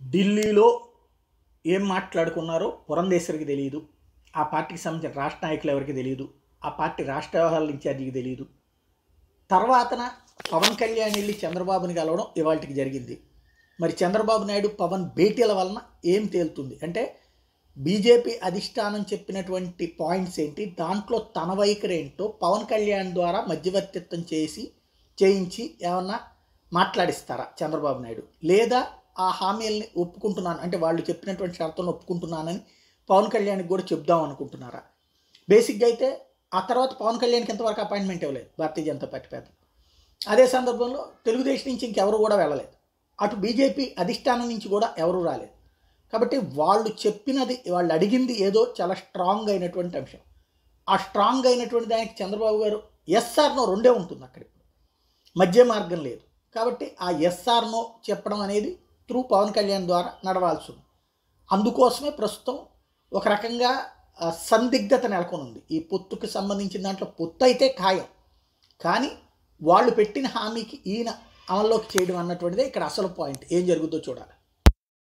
ఢిల్లీలో ఏం మాట్లాడుకున్నారో పురంధేశ్వరికి తెలియదు ఆ పార్టీకి సంబంధించిన రాష్ట్ర నాయకులు ఎవరికి తెలియదు ఆ పార్టీ రాష్ట్ర వ్యవహారాల ఇన్ఛార్జికి తెలియదు తర్వాతన పవన్ కళ్యాణ్ వెళ్ళి చంద్రబాబుని కలవడం ఇవాళకి జరిగింది మరి చంద్రబాబు నాయుడు పవన్ భేటీల వలన ఏం తేలుతుంది అంటే బీజేపీ అధిష్టానం చెప్పినటువంటి పాయింట్స్ ఏంటి దాంట్లో తన వైఖరి ఏంటో పవన్ కళ్యాణ్ ద్వారా మధ్యవర్తిత్వం చేసి చేయించి ఏమన్నా మాట్లాడిస్తారా చంద్రబాబు నాయుడు లేదా ఆ హామీల్ని ఒప్పుకుంటున్నాను అంటే వాళ్ళు చెప్పినటువంటి షరతులను ఒప్పుకుంటున్నానని పవన్ కళ్యాణ్కి కూడా చెప్దాం అనుకుంటున్నారా బేసిక్గా అయితే ఆ తర్వాత పవన్ కళ్యాణ్కి ఎంతవరకు అపాయింట్మెంట్ ఇవ్వలేదు భారతీయ జనతా పార్టీ పేద అదే సందర్భంలో తెలుగుదేశం నుంచి ఇంకెవరు కూడా వెళ్ళలేదు అటు బీజేపీ అధిష్టానం నుంచి కూడా ఎవరు రాలేదు కాబట్టి వాళ్ళు చెప్పినది వాళ్ళు అడిగింది ఏదో చాలా స్ట్రాంగ్ అయినటువంటి అంశం ఆ స్ట్రాంగ్ అయినటువంటి దానికి చంద్రబాబు గారు ఎస్ఆర్ నో రెండే ఉంటుంది అక్కడ మధ్య మార్గం లేదు కాబట్టి ఆ ఎస్ఆర్ నో చెప్పడం అనేది త్రూ పవన్ కళ్యాణ్ ద్వారా నడవాల్సి ఉంది అందుకోసమే ప్రస్తుతం ఒక రకంగా ఆ, సందిగ్ధత నెలకొని ఉంది ఈ పొత్తుకు సంబంధించిన దాంట్లో పొత్తు అయితే ఖాయం కానీ వాళ్ళు పెట్టిన హామీకి ఈయన అమల్లోకి చేయడం అన్నటువంటిదే ఇక్కడ అసలు పాయింట్ ఏం జరుగుతుందో చూడాలి